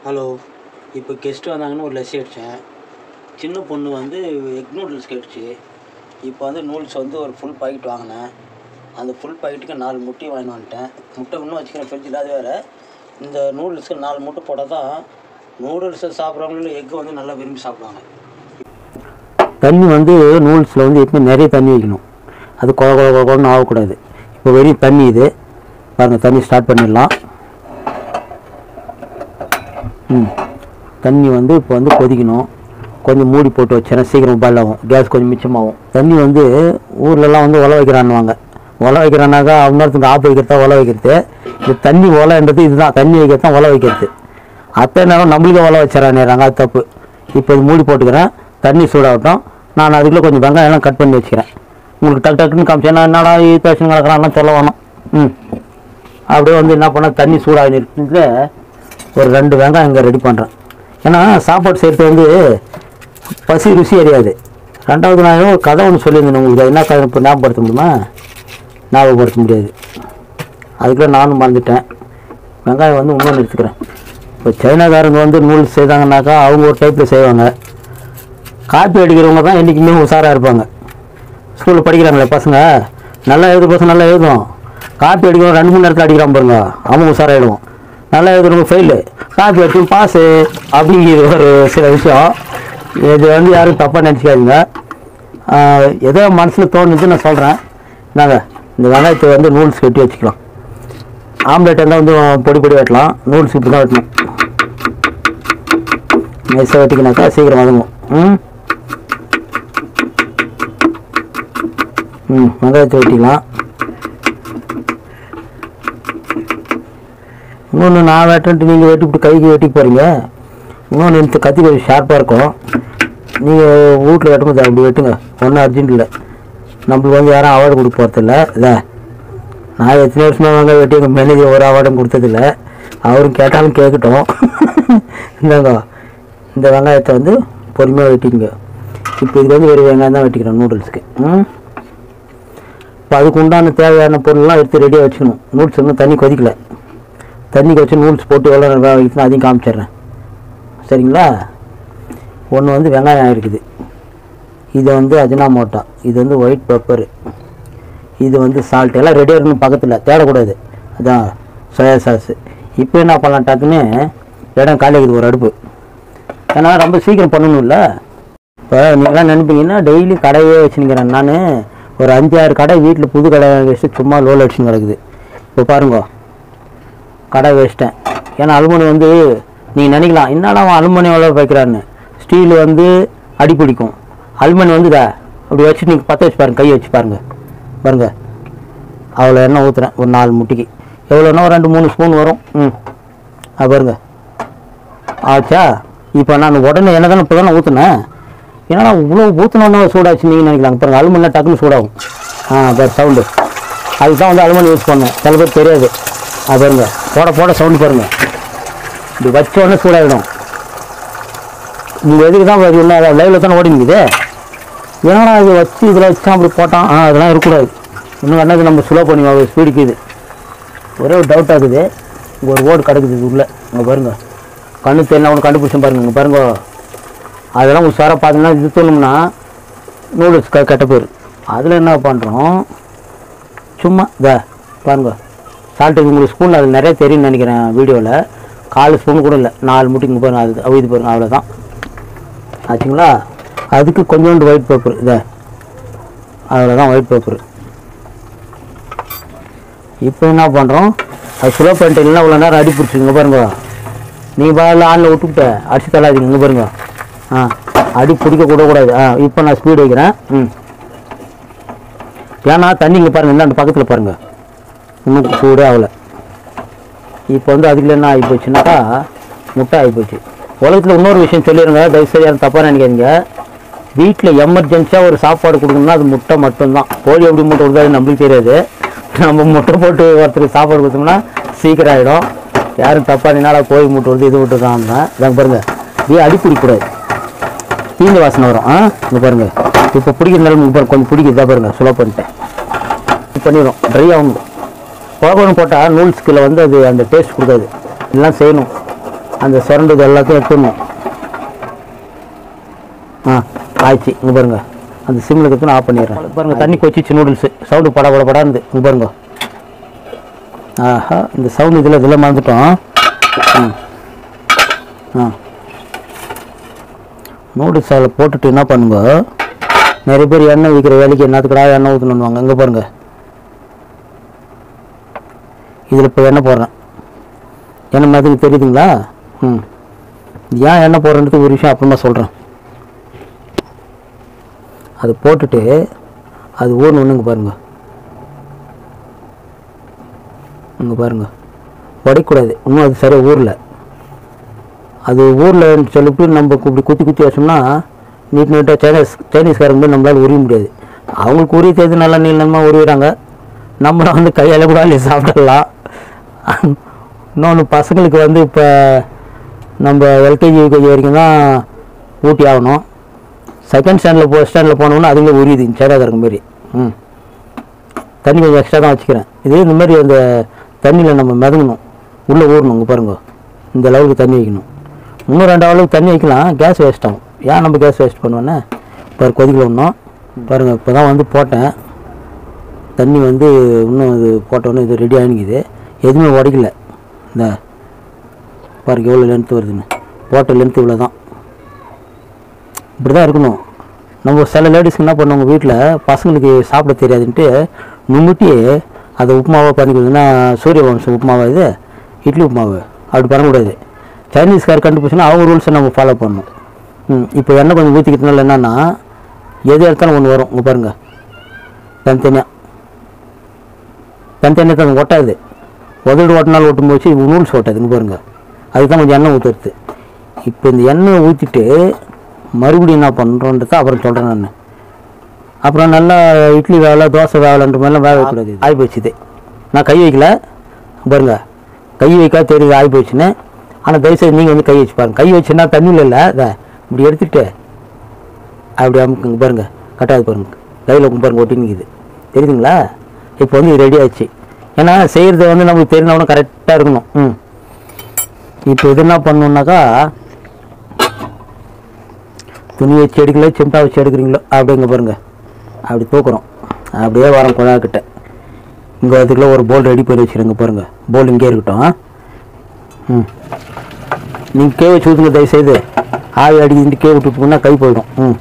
hello இப்போ guest வந்தாங்கன்னு ஒரு லெஸ் அடித்தேன் சின்ன பொண்ணு வந்து எக் நூடுல்ஸ் கேட்டுச்சு இப்போ வந்து நூடுல்ஸ் வந்து ஒரு ஃபுல் பாக்கெட் வாங்கினேன் அந்த ஃபுல் பாக்கெட்டுக்கு நாலு முட்டை வாங்கிட்டு வந்துட்டேன் முட்டை இன்னும் வச்சுக்கிறேன் ஃப்ரிட்ஜில் அது வேறு இந்த நூடுல்ஸுக்கு நாலு முட்டை போட்டால் தான் நூடுல்ஸை சாப்பிட்றவங்களும் எக்கு வந்து நல்லா விரும்பி சாப்பிடுவாங்க தண்ணி வந்து நூல்ஸில் வந்து எப்பவுமே நிறைய தண்ணி வைக்கணும் அது குழ குழ குழ குழன்னு ஆகக்கூடாது இப்போ வெறும் தண்ணி இது பாருங்கள் தண்ணி ஸ்டார்ட் பண்ணிடலாம் ம் தண்ணி வந்து இப்போ வந்து கொதிக்கணும் கொஞ்சம் மூடி போட்டு வச்சேன்னா சீக்கிரம் பாயில் ஆகும் கேஸ் கொஞ்சம் மிச்சமாகும் தண்ணி வந்து ஊர்லலாம் வந்து உல வைக்கிறான்னுவாங்க உல வைக்கிறானாக்கா அவனத்துக்கு ஆப்பு வைக்கிறதா உல வைக்கிறது இந்த தண்ணி உலன்றது இதுதான் தண்ணி வைக்கிறது தான் உல வைக்கிறது அத்தனை நேரம் நம்மளுக்கே உல வச்சிடறாங்க அது தப்பு இப்போ இது மூடி போட்டுக்கிறேன் தண்ணி சூடாகட்டும் நான் அதுக்குள்ளே கொஞ்சம் வெங்காயம்லாம் கட் பண்ணி வச்சுக்கிறேன் உங்களுக்கு டக்கு டக்குன்னு காமிச்சேன் நான் என்னடா பேசுங்க கிடக்கிறான்லாம் சொல்ல வேணும் ம் அப்படியே வந்து என்ன பண்ண தண்ணி சூடாகி இருக்கிறதுல ஒரு ரெண்டு வெங்காயம் இங்கே ரெடி பண்ணுறேன் ஏன்னா சாப்பாடு செய்கிறது வந்து பசி ருசி அறியாது ரெண்டாவது நான் ஒரு கதை ஒன்று சொல்லியிருந்தேன் உங்களுக்கு அது என்ன கதை இப்போ ஞாபகப்படுத்த முடியுமா ஞாபகப்படுத்த முடியாது அதுக்குள்ளே நானும் மறந்துட்டேன் வெங்காயம் வந்து இன்னொன்று எடுத்துக்கிறேன் இப்போ சைனாக்காரங்க வந்து நூல் செய்தாங்கன்னாக்கா அவங்க ஒரு டைப்பில் செய்வாங்க காப்பி அடிக்கிறவங்க தான் என்றைக்குமே உஷாராக இருப்பாங்க ஸ்கூலில் படிக்கிறாங்களே பசங்க நல்லா எழுது பசங்க நல்லா எழுதும் காப்பி அடிக்கிறவங்க ரெண்டு மணி நேரத்தில் அடிக்கிறான் பாருங்க அவன் உஷாராயிடுவோம் நல்லா எழுதுறவங்க ஃபெயிலு காப்பி அடிச்சு பாஸு அப்படிங்கிற ஒரு சில விஷயம் இது வந்து யாரும் தப்பாக நினச்சிக்காதீங்க ஆஹ் ஏதோ மனசில் தோணுச்சு நான் சொல்கிறேன் நாங்கள் இந்த வெங்காயத்தை வந்து நூல்ஸ் வெட்டி வச்சுக்கலாம் ஆம்லெட் இருந்தால் வந்து பொடி பொடி வெட்டலாம் நூல்ஸ் இப்படி தான் வெட்டணும் நைஸாக வெட்டிக்கினாக்கா சீக்கிரம் வதங்கும் ம் ம் வெங்காயத்தை வெட்டிக்கலாம் இன்னொன்று நான் வெட்டுன்ட்டு நீங்கள் வெட்டிவிட்டு கைக்கு வெட்டி போகிறீங்க இன்னொன்று இந்த கத்தி கொஞ்சம் ஷார்ப்பாக இருக்கும் நீங்கள் வீட்டில் வெட்டும்போது அப்படி வெட்டுங்க ஒன்றும் அர்ஜென்ட் இல்லை நம்மளுக்கு வந்து யாரும் அவார்டு கொடுக்க போகிறதில்ல இல்லை நான் எத்தனை வருஷமாக வெங்காயம் வெட்டி எங்கள் மேனேஜர் ஒரு அவார்டும் கொடுத்ததில்ல அவரும் கேட்டாலும் கேட்கட்டும் இந்தாங்க இந்த வெங்காயத்தை வந்து பொறுமையாக வெட்டிங்க இப்போ இது வந்து வெறும் வெங்காயம் தான் வெட்டிக்கிறேன் நூடுல்ஸுக்கு ம் இப்போ அதுக்கு உண்டான தேவையான பொருள்லாம் எடுத்து ரெடியாக வச்சுக்கணும் நூடுல்ஸ் வந்து தண்ணி கொதிக்கல தண்ணி கொதிச்சு நூடுல்ஸ் போட்டு எவ்வளோ நேரம் வேக வைக்கணும் அதையும் காமிச்சிடுறேன் சரிங்களா ஒன்று வந்து வெங்காயம் இருக்குது இது வந்து அஜினாமோட்டா இது வந்து ஒயிட் பெப்பரு இது வந்து சால்ட் எல்லாம் ரெடியாக இருக்கணும் பக்கத்தில் தேடக்கூடாது அதான் சோயா சாஸு இப்போ என்ன பண்ணலாம் டக்குன்னு இடம் காலி இருக்குது ஒரு அடுப்பு ஏன்னா ரொம்ப சீக்கிரம் பண்ணணும்ல இப்போ நீங்களாம் நினைப்பீங்கன்னா டெய்லி கடையே வச்சுருக்கிறேன் நான் ஒரு அஞ்சு ஆறு கடை வீட்டில் புது கடை வச்சு சும்மா லோல் அடிச்சுன்னு கிடக்குது இப்போ பாருங்க கடை வச்சிட்டேன் ஏன்னா அலுமினி வந்து நீங்கள் நினைக்கலாம் என்னடா அவன் அலுமினி எவ்வளோ வைக்கிறான்னு ஸ்டீல் வந்து அடி பிடிக்கும் அலுமினி வந்து இதா அப்படி வச்சு நீங்கள் பற்ற வச்சு பாருங்க கையை வச்சு பாருங்க பாருங்க அவ்வளோ எண்ணெய் ஊற்றுறேன் ஒரு நாலு முட்டிக்கு எவ்வளோன்னா ஒரு ரெண்டு மூணு ஸ்பூன் வரும் ம் அது பாருங்க ஆச்சா இப்போ நான் உடனே என்ன தானே இப்போ தானே ஊற்றுனேன் ஏன்னா இவ்வளோ ஊற்றினோன்னு சூடாச்சு நீங்கள் நினைக்கலாம் பாருங்க அலுமினியா டக்குன்னு சூடாகும் ஆ பாரு சவுண்டு அதுக்கு தான் வந்து அலுமினி யூஸ் பண்ணேன் சில பேர் தெரியாது அது பாருங்க போட போட சவுண்டு பாருங்க இப்படி வச்ச உடனே சூடாகிடும் நீங்கள் எதுக்கு தான் என்ன லைவில் தானே ஓடி நிற்குது ஏன்னா இது வச்சு இதில் வச்சா அப்படி போட்டான் ஆ அதெல்லாம் இருக்கக்கூடாது இன்னும் என்னது நம்ம ஸ்லோ பண்ணி ஸ்பீடுக்கு இது ஒரே ஒரு டவுட் ஆகுது இங்கே ஒரு ஓடு கிடக்குது இது உள்ள இங்கே பாருங்க கண்ணு தெரியல ஒன்று கண்டுபிடிச்சேன் பாருங்க இங்கே பாருங்க அதெல்லாம் உஷாராக பார்த்தீங்கன்னா இது சொல்லணும்னா நூடுல்ஸ் க கெட்ட பேர் அதில் என்ன பண்ணுறோம் சும்மா இதா பாருங்க சால்ட்டு உங்களுக்கு ஸ்பூனில் அது நிறைய தெரியும்னு நினைக்கிறேன் வீடியோவில் கால் ஸ்பூன் கூட இல்லை நாலு முட்டிங்க பாருங்க அது அவிது பாருங்க அவ்வளோதான் ஆச்சுங்களா அதுக்கு கொஞ்சோண்டு ஒயிட் பேப்பர் இதை அவ்வளோதான் ஒயிட் பேப்பர் இப்போ என்ன பண்ணுறோம் அது ஸ்லோ பண்ணிட்டு இல்லைன்னா இவ்வளோ நேரம் அடி பிடிச்சிங்க பாருங்க நீங்கள் பாயில் ஆனில் விட்டுக்கிட்ட அடிச்சு தள்ளாதீங்க இங்கே பாருங்க ஆ அடி பிடிக்க கூட கூடாது ஆ இப்போ நான் ஸ்பீடு வைக்கிறேன் ம் ஏன்னா தண்ணி இங்கே பாருங்கள் இந்த அந்த பக்கத்தில் பாருங்கள் இன்னும் சூடே ஆகலை இப்போ வந்து அதுக்குள்ள என்ன ஆகி போச்சுனாக்கா முட்டை ஆகி போச்சு உலகத்தில் இன்னொரு விஷயம் சொல்லிடுங்க தயவுசெய்து யாரும் தப்பாக நினைக்காதீங்க வீட்டில் எமர்ஜென்சியாக ஒரு சாப்பாடு கொடுக்கணும்னா அது முட்டை மட்டும்தான் கோழி எப்படி முட்டை கொடுத்தாது நம்மளுக்கு தெரியாது நம்ம முட்டை போட்டு ஒருத்தருக்கு சாப்பாடு கொடுத்தோம்னா சீக்கிரம் ஆகிடும் யாரும் தப்பாக நின்னால கோழி முட்டை வருது இது முட்டை தான் இதாங்க பாருங்கள் இது அடி பிடிக்கக்கூடாது தீந்த வாசனை வரும் ஆ இங்கே பாருங்கள் இப்போ பிடிக்கிற நிலைமை இங்க பாருங்க கொஞ்சம் பிடிக்குதா பாருங்கள் சுலோ பண்ணிட்டேன் இது பண்ணிடும் ட்ரை ஆகணும் குழம்பு போட்டால் நூல்ஸ்கில் வந்து அது அந்த டேஸ்ட் கொடுக்காது எல்லாம் செய்யணும் அந்த சுரண்டது எல்லாத்தையும் எடுத்துடணும் ஆ ஆயிடுச்சு இங்கே பாருங்க அந்த சிம்மில் இருக்கிறது ஆஃப் பண்ணிடுறேன் பாருங்க தண்ணி கொச்சிச்சு நூடுல்ஸு சவுண்டு பட பட படாந்து இங்கே பாருங்க ஆஹா இந்த சவுண்டு இதில் இதில் மறந்துட்டோம் ம் ஆ நூடுல்ஸ் அதில் போட்டுட்டு என்ன பண்ணுங்க நிறைய பேர் எண்ணெய் விற்கிற வேலைக்கு என்னத்துக்கடா எண்ணெய் ஊற்றணுன்னுவாங்க இங்கே பாருங்க இதில் இப்போ எண்ணெய் போடுறேன் எண்ணெய் மாதிரி தெரியுதுங்களா ம் ஏன் எண்ணெய் போடுறதுக்கு ஒரு விஷயம் அப்புறமா சொல்கிறேன் அது போட்டுட்டு அது ஊர்னு ஒன்றுங்க பாருங்க இங்கே பாருங்க உடைக்கூடாது இன்னும் அது சரியாக ஊரில் அது ஊரில் சொல்லிட்டு நம்ம இப்படி குத்தி குத்தி வச்சோம்னா நீட் நீட்டாக சைனீஸ் சைனீஸ்காரங்க போய் நம்மளால் உரிய முடியாது அவங்களுக்கு உரிய தேதி நல்லா நீளமாக உரியிறாங்க நம்மளை வந்து கையால் கூட அள்ளி சாப்பிடலாம் இன்னொன்று பசங்களுக்கு வந்து இப்போ நம்ம எல்கேஜி யூகேஜி வரைக்கும் தான் ஊட்டி ஆகணும் செகண்ட் ஸ்டாண்டில் போ ஸ்டாண்டில் போனோம்னா அதுங்களே உரியுது சைனாக்காரங்க மாரி ம் தண்ணி கொஞ்சம் எக்ஸ்ட்ரா தான் வச்சுக்கிறேன் இதே இந்த மாதிரி அந்த தண்ணியில் நம்ம மிதங்கணும் உள்ளே ஊறணும் இங்கே பாருங்க இந்த லெவலுக்கு தண்ணி வைக்கணும் இன்னும் ரெண்டு அளவுக்கு தண்ணி வைக்கலாம் கேஸ் வேஸ்ட் ஆகும் ஏன் நம்ம கேஸ் வேஸ்ட் பண்ணுவோன்னே பாரு கொதிக்கல ஒன்றும் பாருங்கள் இப்போ தான் வந்து போட்டேன் தண்ணி வந்து இன்னும் இது போட்டோன்னே இது ரெடி ஆகிக்குது எதுவுமே உடைக்கல இந்த பாருங்க எவ்வளோ லென்த்து வருதுன்னு போட்ட லென்த்து இவ்வளோ தான் இப்படி தான் இருக்கணும் நம்ம சில லேடிஸ்க்கு என்ன பண்ணுவாங்க வீட்டில் பசங்களுக்கு சாப்பிட தெரியாதுன்ட்டு நுண்ணுட்டி அதை உப்புமாவாக பண்ணி கொடுத்தீங்கன்னா சூரிய வம்சம் உப்புமாவா இது இட்லி உப்புமாவு அப்படி பண்ணக்கூடாது சைனீஸ்கார் கண்டுபிடிச்சுன்னா அவங்க ரூல்ஸை நம்ம ஃபாலோ பண்ணணும் ம் இப்போ எண்ணெய் கொஞ்சம் ஊற்றிக்கிறதுனால என்னென்னா எது எடுத்தாலும் ஒன்று வரும் இங்கே பாருங்கள் தனித்தனியாக தனித்தனியாக தான் ஒட்டாது உதடு ஓட்டினாலும் ஒட்டும் போச்சு நூல்ஸ் ஓட்டாது இங்கே பாருங்க அதுக்கு தான் கொஞ்சம் எண்ணெய் ஊற்றுறது இப்போ இந்த எண்ணெயை ஊற்றிட்டு மறுபடியும் என்ன பண்ணுறோன்றத அப்புறம் சொல்கிறேன் நான் அப்புறம் நல்லா இட்லி வேலை தோசை வேலைன்ற மாதிரிலாம் வேக வைக்கூடாது ஆகி போச்சுது நான் கை வைக்கல பாருங்க கை வைக்காத தெரியுது ஆகி போச்சுன்னு ஆனால் தயவுசெய்து நீங்கள் வந்து கை வச்சு பாருங்க கை வச்சுன்னா தண்ணியில் இல்லை இதை இப்படி எடுத்துட்டு அப்படி அமுக்குங்க பாருங்க கட்டாது பாருங்க கையில் பாருங்க ஒட்டி நிற்குது தெரியுதுங்களா இப்போ வந்து இது ரெடி ஆச்சு ஏன்னா செய்கிறது வந்து நமக்கு தெரிஞ்சவனும் கரெக்டாக இருக்கணும் ம் இப்போ இது என்ன பண்ணணுன்னாக்கா துணி வச்சு எடுக்கல சிம்டா வச்சு எடுக்கிறீங்களோ அப்படிங்க பாருங்க அப்படி தூக்குறோம் அப்படியே வரோம் குழாக்கிட்ட இங்கே அதுக்குள்ள ஒரு போல் ரெடி பண்ணி வச்சுருங்க பாருங்க போல் இங்கே இருக்கட்டும் ம் நீங்கள் கே வச்சு ஊற்றுங்க தயவுசெய்து ஆவி அடிக்கிட்டு கே விட்டு போனா கை போயிடும் ம்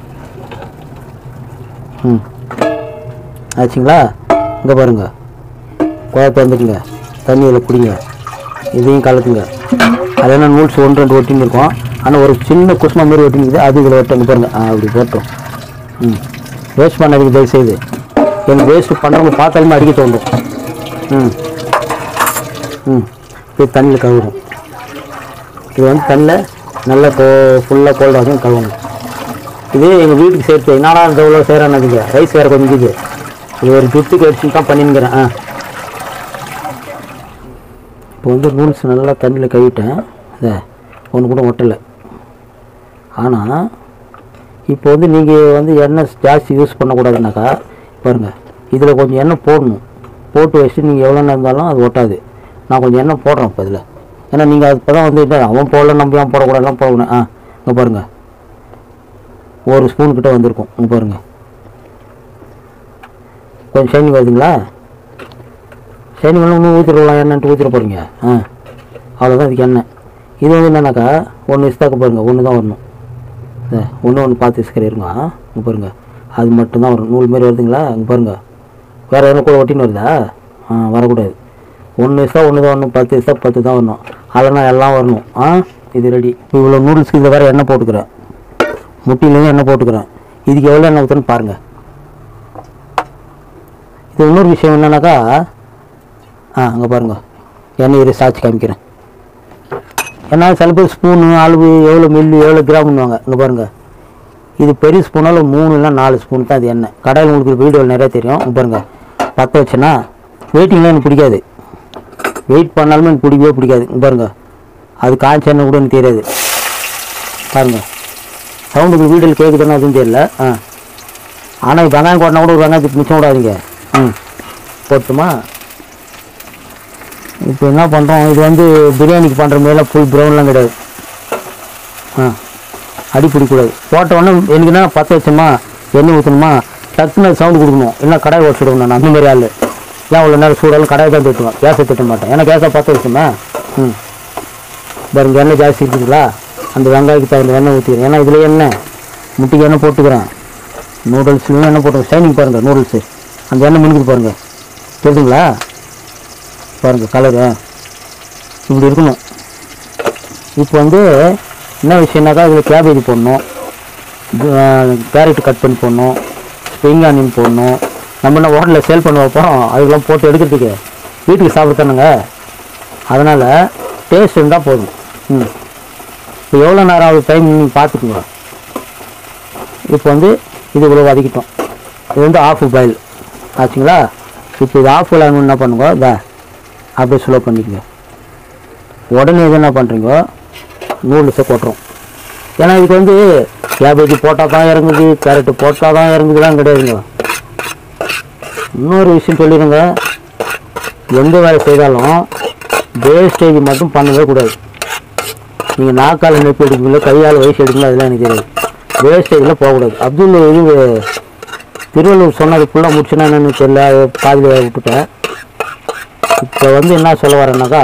ம் ஆச்சுங்களா இங்கே பாருங்க குழப்பம் வந்துக்குங்க தண்ணியில் குடிங்க இதையும் கலக்குங்க அது என்ன நூல்ஸ் ஒன்று ரெண்டு ஒட்டின்னு இருக்கும் ஆனால் ஒரு சின்ன குஸ்மா மாதிரி ஒட்டினுக்குது அது இதில் ஒட்டுங்க பாருங்க ஆ அப்படி போட்டோம் ம் வேஸ்ட் பண்ணாதீங்க தயவு செய்து எனக்கு வேஸ்ட் பண்ணுறவங்க பார்த்தாலுமே அடிக்க தோண்டும் ம் ம் இது தண்ணியில் கழுவுறோம் இது வந்து தண்ணியில் நல்லா கோ ஃபுல்லாக கோல்டாகும் கழுவணும் இதே எங்கள் வீட்டுக்கு சேர்த்து என்னடா இந்த இவ்வளோ செய்கிறானுங்க ரைஸ் வேறு கொஞ்சம் இருக்குது இது ஒரு துட்டுக்கு அடிச்சு தான் பண்ணினுங்கிறேன் ஆ இப்போ வந்து நூல்ஸ் நல்லா தண்ணியில் கழுவிட்டேன் இதை ஒன்று கூட ஒட்டலை ஆனால் இப்போ வந்து நீங்கள் வந்து எண்ணெய் ஜாஸ்தி யூஸ் பண்ணக்கூடாதுனாக்கா பாருங்கள் இதில் கொஞ்சம் எண்ணெய் போடணும் போட்டு வச்சுட்டு நீங்கள் எவ்வளோ நேரம் இருந்தாலும் அது ஒட்டாது நான் கொஞ்சம் எண்ணெய் போடுறேன் இப்போ இதில் ஏன்னா நீங்கள் அது இப்போ தான் வந்து என்ன அவன் போடல நம்ம ஏன் போடக்கூடாதுலாம் போடணும் ஆ இங்கே பாருங்கள் ஒரு ஸ்பூன் கிட்ட வந்திருக்கும் இங்கே பாருங்கள் கொஞ்சம் ஷைனிங் வருதுங்களா ஷைனிங் பண்ண இன்னும் ஊற்றிடலாம் எண்ணெய்ட்டு ஊற்றிட போகிறீங்க ஆ அவ்வளோதான் இதுக்கு எண்ணெய் இது வந்து என்னன்னாக்கா ஒன்று இஸ்தாக்க பாருங்கள் ஒன்று தான் வரணும் ஒன்று ஒன்று பார்த்து இஸ்கர் இருங்க இங்கே பாருங்கள் அது மட்டும்தான் வரும் நூல் மாதிரி வருதுங்களா இங்கே பாருங்கள் வேறு எதனா கூட ஒட்டின்னு வருதா ஆ வரக்கூடாது ஒன்று இஸ்தா ஒன்று தான் வரணும் பத்து இஸ்தா பத்து தான் வரணும் அதெல்லாம் எல்லாம் வரணும் ஆ இது ரெடி இவ்வளோ நூடுல்ஸ்க்கு இதில் வேறு எண்ணெய் போட்டுக்கிறேன் முட்டிலேருந்து எண்ணெய் போட்டுக்கிறேன் இதுக்கு எவ்வளோ எண்ணெய் ஊற்றுன்னு பாருங்கள் இது இன்னொரு விஷயம் என்னன்னாக்கா ஆ அங்கே பாருங்கள் எண்ணெய் இதை சாய்ச்சி காமிக்கிறேன் ஏன்னா சில பேர் ஸ்பூனு அளவு எவ்வளோ மில்லி எவ்வளோ கிராம்னுவாங்க இங்கே பாருங்கள் இது பெரிய ஸ்பூனால மூணு இல்லை நாலு ஸ்பூன் தான் இது எண்ணெய் கடையில் உங்களுக்கு வீடியோவில் நிறைய தெரியும் இங்க பாருங்க பற்ற வச்சேன்னா வெயிட்டிங்லாம் எனக்கு பிடிக்காது வெயிட் பண்ணாலுமே எனக்கு பிடிக்கவே பிடிக்காது இங்க பாருங்க அது காய்ச்ச எண்ணெய் கூட எனக்கு தெரியாது பாருங்க சவுண்டுக்கு வீடியோவில் கேட்குதுன்னு அதுவும் தெரியல ஆ ஆனால் வெங்காயம் கொட்டினா கூட ஒரு வெங்காயத்துக்கு மிச்சம் விடாதீங்க ம் போட்டுமா இப்போ என்ன பண்ணுறோம் இது வந்து பிரியாணிக்கு பண்ணுற மாதிரிலாம் ஃபுல் ப்ரௌன்லாம் கிடையாது ஆ அடி பிடிக்கூடாது போட்ட உடனே எனக்கு என்ன பற்ற வச்சோமா எண்ணெய் ஊற்றணுமா டக்குன்னு சவுண்டு கொடுக்கணும் இல்லை கடாய் ஓடிச்சுடுவேன் நான் அந்த மாதிரி ஆள் ஏன் அவ்வளோ நேரம் சூடாலும் கடாயை தான் திட்டுவேன் கேஸை திட்ட மாட்டேன் ஏன்னா கேஸை பற்ற வச்சோமா ம் பாருங்க எண்ணெய் ஜாஸ்தி இருக்குதுங்களா அந்த வெங்காயத்துக்கு தகுந்த எண்ணெய் ஊற்றிக்கிறேன் ஏன்னா இதில் எண்ணெய் முட்டைக்கு எண்ணெய் போட்டுக்கிறேன் நூடுல்ஸ்லையும் எண்ணெய் போட்டு ஷைனிங் பாருங்கள் நூடுல்ஸு அந்த எண்ணெய் மினுக்குது பாருங்கள் தெரியுதுங்களா பாருங்கள் கலரு இப்படி இருக்கணும் இப்போ வந்து என்ன விஷயம்னாக்கா இதில் கேபேஜ் போடணும் கேரட் கட் பண்ணி போடணும் ஸ்ப்ரிங் ஆனியன் போடணும் நம்ம என்ன ஹோட்டலில் சேல் பண்ண வைப்போம் அதுக்கெல்லாம் போட்டு எடுக்கிறதுக்கு வீட்டுக்கு சாப்பிட்டானுங்க அதனால் டேஸ்ட் இருந்தால் போதும் ம் இப்போ எவ்வளோ நேரம் ஆகுது டைம் நீங்கள் பார்த்துக்குங்க இப்போ வந்து இது இவ்வளோ வதக்கிட்டோம் இது வந்து ஆஃப் பாயில் ஆச்சுங்களா இப்போ இது ஆஃப் பாயில் என்ன பண்ணுங்க இதா அப்படியே ஸ்லோ பண்ணிக்கங்க உடனே இது என்ன பண்ணுறீங்க நூடுல்ஸை கொட்டுறோம் ஏன்னா இதுக்கு வந்து கேபேஜ் போட்டால் தான் இறங்குது கேரட்டு போட்டால் தான் இறங்குதுலாம் கிடையாதுங்க இன்னொரு விஷயம் சொல்லிடுங்க எந்த வேலை செய்தாலும் வேஸ்டேஜ் மட்டும் பண்ணவே கூடாது நீங்கள் நாக்கால் நெப்பி எடுக்கல கையால் வயசு எடுக்கல அதெல்லாம் எனக்கு தெரியாது வேஸ்டேஜில் போகக்கூடாது அப்துல் இது திருவள்ளூர் சொன்னது ஃபுல்லாக முடிச்சுன்னா என்னன்னு தெரியல அது பாதியில் விட்டுட்டேன் இப்போ வந்து என்ன சொல்ல வரேன்னாக்கா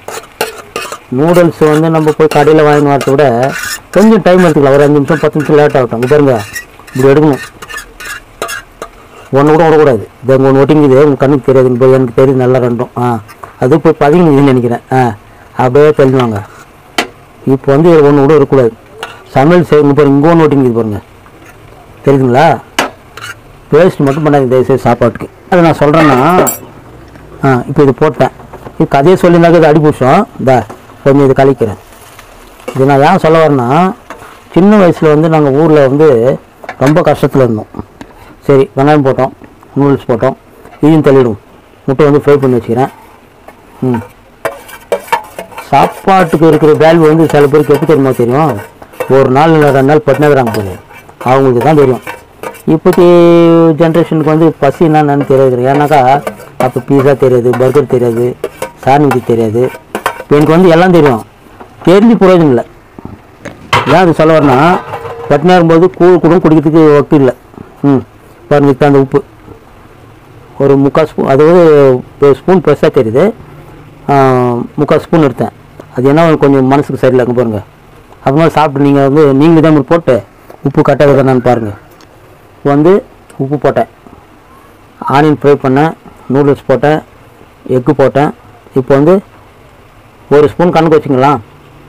நூடுல்ஸ் வந்து நம்ம போய் கடையில் வாங்கின்னு வரதை விட கொஞ்சம் டைம் எடுத்துக்கலாம் ஒரு அஞ்சு நிமிஷம் பத்து நிமிஷம் லேட் ஆகட்டும் இங்க பாருங்க இப்படி எடுக்கணும் ஒன்று கூட விடக்கூடாது இது அங்கே ஒன்று ஒட்டிங்குது உங்கள் கண்ணுக்கு தெரியாது இப்போ எனக்கு தெரியுது நல்லா ரெண்டும் ஆ அது போய் பதினஞ்சுன்னு நினைக்கிறேன் ஆ அப்படியே தெளிவாங்க இப்போ வந்து ஒன்று கூட இருக்கக்கூடாது சமையல் செய்யுங்க பாருங்க இங்கே ஒன்று ஒட்டிங்குது பாருங்க தெரியுதுங்களா வேஸ்ட் மட்டும் பண்ணாதீங்க தயவுசெய்து சாப்பாட்டுக்கு அதை நான் சொல்கிறேன்னா ஆ இப்போ இது போட்டேன் இது கதையை சொல்லியிருந்தாக்க இது அடிபிடிச்சோம் இந்த கொஞ்சம் இது கழிக்கிறேன் இது நான் ஏன் சொல்ல வரேன்னா சின்ன வயசில் வந்து நாங்கள் ஊரில் வந்து ரொம்ப கஷ்டத்தில் இருந்தோம் சரி வெங்காயம் போட்டோம் நூடுல்ஸ் போட்டோம் இதையும் தள்ளிடும் முட்டை வந்து ஃப்ரை பண்ணி வச்சுக்கிறேன் ம் சாப்பாட்டுக்கு இருக்கிற வேல்யூ வந்து சில பேருக்கு எப்படி தெரியுமா தெரியும் ஒரு நாள் இல்லை ரெண்டு நாள் பட்டினாகிறாங்க போது அவங்களுக்கு தான் தெரியும் இப்போத்தி ஜென்ரேஷனுக்கு வந்து பசி என்னன்னு தெரியாது ஏன்னாக்கா அப்போ பீஸா தெரியாது பர்கர் தெரியாது சாண்ட்விச் தெரியாது இப்போ எனக்கு வந்து எல்லாம் தெரியும் தெரிஞ்சு பிரயோஜனம் இல்லை ஏன் அது சொல்ல வரேன்னா பட்டினா இருக்கும்போது கூழ் கூட குடிக்கிறதுக்கு ஒட்டு இல்லை ம் பாருங்க இப்போ அந்த உப்பு ஒரு முக்கால் ஸ்பூன் அதாவது ஒரு ஸ்பூன் பெருசாக தெரியுது ஆ, முக்கால் ஸ்பூன் எடுத்தேன் அது என்ன கொஞ்சம் மனசுக்கு சரியில்லை அங்கே பாருங்கள் அப்புறமா சாப்பிட்டு நீங்கள் வந்து நீங்களே தான் இப்படி போட்டு உப்பு கரெக்டாக நான் பாருங்கள் வந்து உப்பு போட்டேன் ஆனியன் ஃப்ரை பண்ணேன் நூடுல்ஸ் போட்டேன் எக்கு போட்டேன் இப்போ வந்து ஒரு ஸ்பூன் கணக்கு வச்சுங்களேன்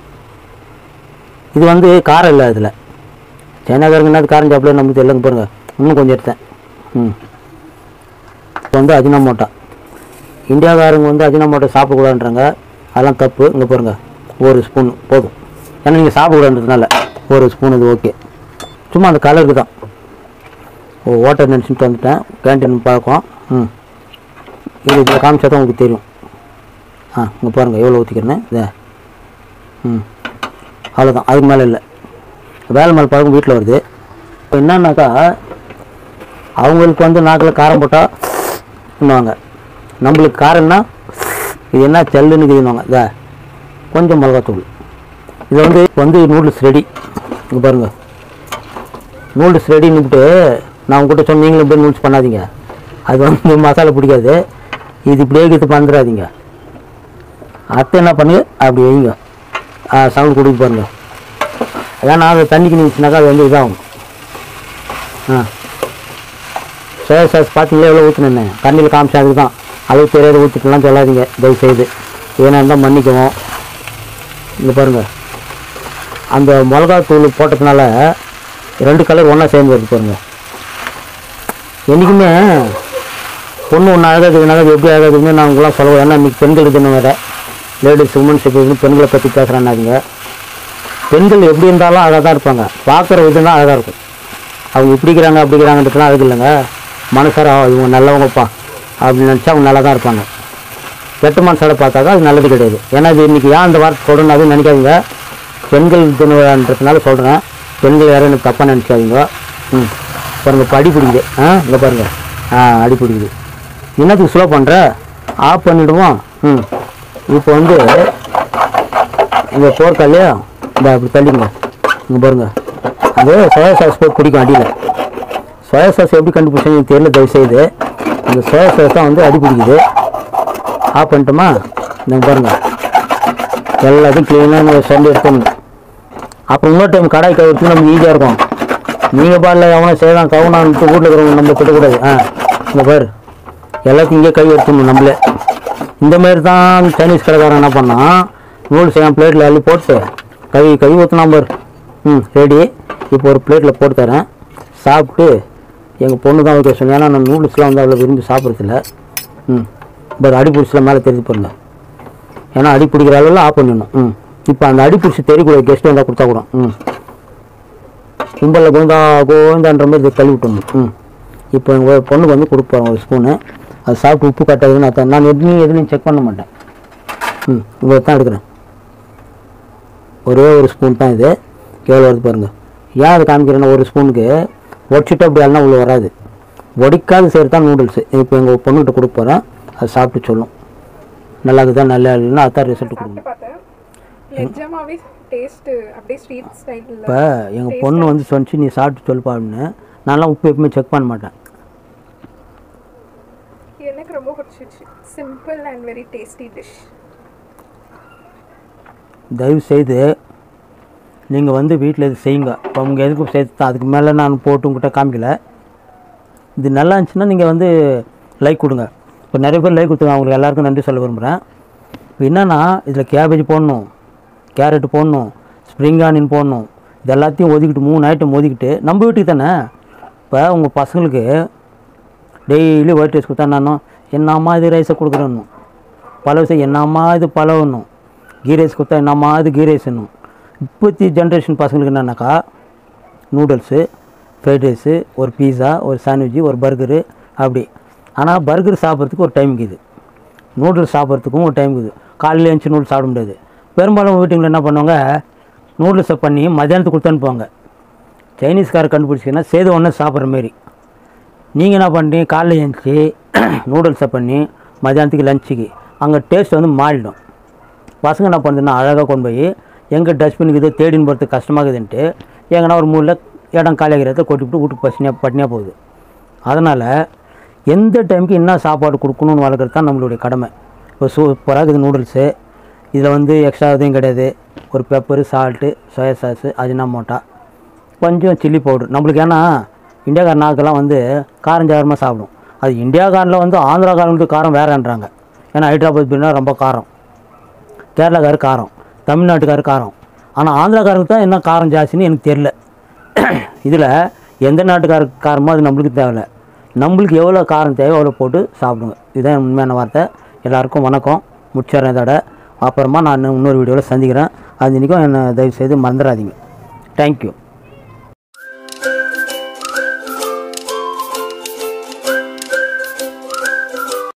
இது வந்து காரம் இல்லை இதில் சைனாக்காரங்க என்ன காரம் சாப்பிட நமக்கு தெரியலங்க பாருங்க இன்னும் கொஞ்சம் எடுத்தேன் ம் இப்போ வந்து அஜினமோட்டா இந்தியாக்காரங்க வந்து அஜினமோட்டோ சாப்பிடக்கூடாதுன்றாங்க அதெல்லாம் தப்பு இங்கே பாருங்க ஒரு ஸ்பூன் போதும் ஏன்னா நீங்கள் சாப்பிடக்கூடாதுன்றதுனால ஒரு ஸ்பூன் இது ஓகே சும்மா அந்த கலருக்கு தான் ஓ ஓட்டர் நினச்சிட்டு வந்துட்டேன் கேன்டீன் பழக்கம் ம் இது இதில் காமிச்சா தான் உங்களுக்கு தெரியும் ஆ இங்கே பாருங்கள் எவ்வளோ ஊற்றிக்கிறேன்னு இதை ம் அவ்வளோதான் அதுக்கு மேலே இல்லை வேலை மேலே பழக்கம் வீட்டில் வருது இப்போ என்னன்னாக்கா அவங்களுக்கு வந்து நாக்கில் காரம் போட்டால் இன்னுவாங்க நம்மளுக்கு காரம்னா இது என்ன செல்லுன்னு இருக்குதுன்னுவாங்க இதா கொஞ்சம் மிளகாத்தூள் இது வந்து வந்து நூடுல்ஸ் ரெடி இங்கே பாருங்கள் நூடுல்ஸ் ரெடின்னுட்டு நான் உங்ககிட்ட சொன்ன நீங்களும் இப்படியே நூடுல்ஸ் பண்ணாதீங்க அது வந்து மசாலா பிடிக்காது இது இப்படியே இது பண்ணிடாதீங்க அத்தை என்ன பண்ணுங்க அப்படி வைங்க சவுண்ட் கொடுக்க பாருங்க ஏன்னா அது தண்ணிக்கு நின்றுச்சுனாக்கா அது வந்து இதாகும் ஆ சோயா சாஸ் பார்த்தீங்களா எவ்வளோ ஊற்றினேன் தண்ணியில் காமிச்சா அதுக்கு தான் அளவு தெரியாத ஊற்றிட்டுலாம் சொல்லாதீங்க தயவு செய்து ஏன்னா இருந்தால் மன்னிக்கவும் இங்கே பாருங்கள் அந்த மிளகாத்தூள் போட்டதுனால ரெண்டு கலர் ஒன்றா சேர்ந்து வருது பாருங்க என்றைக்குமே பொண்ணு ஒன்று அழகாக இருக்குதுனால எப்படி அழகாக இருக்குதுன்னு நான் உங்களாம் சொல்லுவேன் ஏன்னா இன்றைக்கி பெண்கள் தினம் வேறு லேடிஸ் உமன்ஸ் எப்படி பெண்களை பற்றி பேசுகிறான்னாங்க பெண்கள் எப்படி இருந்தாலும் அழகாக தான் இருப்பாங்க பார்க்குற விதம் தான் அழகாக இருக்கும் அவங்க இப்படி இருக்கிறாங்க அப்படி இருக்கிறாங்கன்றதுலாம் அழகு இல்லைங்க மனசார "ஆ, இவங்க நல்லவங்கப்பா அப்படின்னு நினச்சா அவங்க நல்லா தான் இருப்பாங்க கெட்ட மனசால பார்த்தாக்கா அது நல்லது கிடையாது ஏன்னா இது இன்றைக்கி ஏன் அந்த வார்த்தை சொல்லணும் அதுவும் நினைக்காதீங்க பெண்கள் தினன்றதுனால சொல்கிறேன் பெண்கள் யாரும் எனக்கு தப்பாக நினச்சாதீங்க ம் பாருங்க இப்போ அடி பிடிக்குது ஆ இங்கே பாருங்க ஆ அடி பிடிக்குது என்னத்துக்கு ஸ்லோ பண்ணுற ஆஃப் பண்ணிவிடுவோம் ம் இப்போ வந்து இங்கே போர்க்கா இல்லையா இந்த அப்படி தள்ளிங்க இங்கே பாருங்க அது சோயா சாஸ் போய் பிடிக்கும் அடியில் சோயா சாஸ் எப்படி கண்டுபிடிச்சா எனக்கு தெரியல தயவு செய்து அந்த சோயா சாஸ் தான் வந்து அடி பிடிக்குது ஆஃப் பண்ணிட்டோமா இந்த பாருங்க எல்லாத்தையும் க்ளீனாக சொல்லி எடுத்துடணும் அப்புறம் இன்னொரு டைம் கடாய் கவுத்து நமக்கு ஈஸியாக இருக்கும் நீங்கள் பாடல எவனோ செய்யலாம் கவுனான்ட்டு வீட்டில் இருக்கிறவங்க நம்ம திட்டக்கூடாது ஆ இங்கே பாரு எல்லாத்தையும் இங்கே கை எடுத்துடணும் நம்மளே இந்த மாதிரி தான் சைனீஸ் கடைக்காரன் என்ன பண்ணான் நூல் செய்யாம பிளேட்டில் அள்ளி போட்டு கை கை ஊற்றினா பாரு ம் ரெடி இப்போ ஒரு பிளேட்டில் போட்டு தரேன் சாப்பிட்டு எங்கள் பொண்ணு தான் வைக்க சொன்னேன் ஏன்னா நான் நூடுல்ஸ்லாம் வந்து அவ்வளோ விரும்பி சாப்பிட்றதில்ல ம் பாரு அடி பிடிச்சலாம் மேலே தெரிஞ்சு பாருங்க ஏன்னா அடி பிடிக்கிற அளவில் ஆஃப் பண்ணிடணும் ம் இப்போ அந்த அடி பிடிச்சி தெரியக்கூடாது கெஸ்ட் வந்தால் கொடுத்தா கூட ம் கும்பலில் கோந்தா கோந்தான்ற மாதிரி இதை கழுவி விட்டுணும் ம் இப்போ எங்கள் பொண்ணுக்கு வந்து கொடுப்பேன் ஒரு ஸ்பூனு அது சாப்பிட்டு உப்பு கட்டாதுன்னு அர்த்தம் நான் எதுலையும் எதுலையும் செக் பண்ண மாட்டேன் ம் இவ்வளோ தான் எடுக்கிறேன் ஒரே ஒரு ஸ்பூன் தான் இது எவ்வளோ வருது பாருங்கள் ஏன் அதை காமிக்கிறேன்னா ஒரு ஸ்பூனுக்கு உடச்சிட்டு அப்படி எல்லாம் உள்ள வராது ஒடிக்காது செய்கிறது தான் நூடுல்ஸு இப்போ எங்கள் பொண்ணுகிட்ட கொடுக்க போகிறேன் அது சாப்பிட்டு சொல்லும் நல்லா இருக்குதா நல்லா இல்லைன்னா அதான் ரிசல்ட் கொடுக்கணும் பார்த்தேன் நிஜமாவே டேஸ்ட் அப்படியே ஸ்ட்ரீட் ஸ்டைலில் இப்போ எங்கள் பொண்ணு வந்து சொன்னிச்சு நீ சாப்பிட்டு சொல்லுப்பா அப்படின்னு நான்லாம் உப்பு எப்பவுமே செக் பண்ண மாட்டேன் எனக்கு ரொம்ப பிடிச்சிச்சு simple and very tasty dish தயவு செய்து நீங்கள் வந்து வீட்டில் இது செய்யுங்க இப்போ உங்கள் எதுக்கும் சேர்த்து அதுக்கு மேலே நான் போட்டு உங்கள்கிட்ட காமிக்கல இது நல்லா இருந்துச்சுன்னா நீங்கள் வந்து லைக் கொடுங்க இப்போ நிறைய பேர் லைக் கொடுத்துங்க அவங்களுக்கு எல்லாருக்கும் நன்றி சொல்ல விரும்புகிறேன் இப்போ என்னென்னா இதில் கேபேஜ் போடணும் கேரட் போடணும் ஸ்ப்ரிங் ஆனியன் போடணும் இது எல்லாத்தையும் ஒதுக்கிட்டு மூணு ஐட்டம் ஒதுக்கிட்டு நம்ம வீட்டுக்கு தானே இப்போ உங்கள் பசங்களுக்கு டெய்லி ஒயிட் ரைஸ் கொடுத்தா நானும் என்னம்மா இது ரைஸை கொடுக்குறேன்னு பல விஷயம் என்னம்மா இது பழவணும் கீ ரைஸ் கொடுத்தா என்னம்மா இது கீ ரைஸ்னும் இப்போத்தி ஜென்ரேஷன் பசங்களுக்கு என்னன்னாக்கா நூடுல்ஸு ஃப்ரைட் ரைஸு ஒரு பீஸா ஒரு சாண்ட்விட்சு ஒரு பர்கரு அப்படி ஆனால் பர்கர் சாப்பிட்றதுக்கு ஒரு டைம் இருக்குது நூடுல்ஸ் சாப்பிட்றதுக்கும் ஒரு டைம் இருக்குது காலையில் எழுந்துச்சு நூடுல்ஸ் சாப்பிட முடியாது பெரும்பாலும் வீட்டுங்களில் என்ன பண்ணுவாங்க நூடுல்ஸை பண்ணி மத்தியானத்துக்கு கொடுத்து அனுப்புவாங்க சைனீஸ்காரர் கண்டுபிடிச்சிங்கன்னா சேது ஒன்று சாப்பிட்ற மாரி நீங்கள் என்ன பண்ணுறீங்க காலைல எழுந்துச்சி நூடுல்ஸை பண்ணி மதியானத்துக்கு லஞ்சுக்கு அங்கே டேஸ்ட் வந்து மாறிடும் பசங்க என்ன பண்ணுதுன்னா அழகாக கொண்டு போய் எங்கே டஸ்ட்பின் இருக்குது தேடின்னு போகிறதுக்கு கஷ்டமாகுதுன்ட்டு எங்கன்னா ஒரு மூலையில் இடம் காலியாகிறத கொட்டிவிட்டு வீட்டுக்கு பசினியாக பட்டினியாக போகுது அதனால் எந்த டைமுக்கு என்ன சாப்பாடு கொடுக்கணும்னு வளர்க்குறது தான் நம்மளுடைய கடமை இப்போ சூப்பராக இருக்குது நூடுல்ஸு இதில் வந்து எக்ஸ்ட்ரா எதுவும் கிடையாது ஒரு pepper salt soya sauce Ajinomoto கொஞ்சம் சில்லி பவுடர் நம்மளுக்கு ஏன்னா இந்தியாக்கார நாக்கெல்லாம் வந்து காரம் ஜாரமாக சாப்பிடும் அது இந்தியாக்காரில் வந்து ஆந்திராக்காரங்களுக்கு காரம் வேறன்றாங்க ஏன்னா ஹைதராபாத் பிரியாணி ரொம்ப காரம் கேரளாக்காரு காரம் தமிழ்நாட்டுக்காரு காரம் ஆனால் ஆந்திராக்காரருக்கு தான் என்ன காரம் ஜாஸ்தின்னு எனக்கு தெரில இதில் எந்த நாட்டுக்காரருக்கு காரமோ அது நம்மளுக்கு தேவையில்ல நம்மளுக்கு எவ்வளோ காரம் தேவை அவ்வளோ போட்டு சாப்பிடுங்க இதுதான் உண்மையான வார்த்தை எல்லாருக்கும் வணக்கம் முடிச்சிடுறேன் இதோட அப்புறமா நான் இன்னொரு வீடியோவில் சந்திக்கிறேன் அது இன்றைக்கும் என்னை தயவு செய்து மறந்துடாதீங்க தேங்க்யூ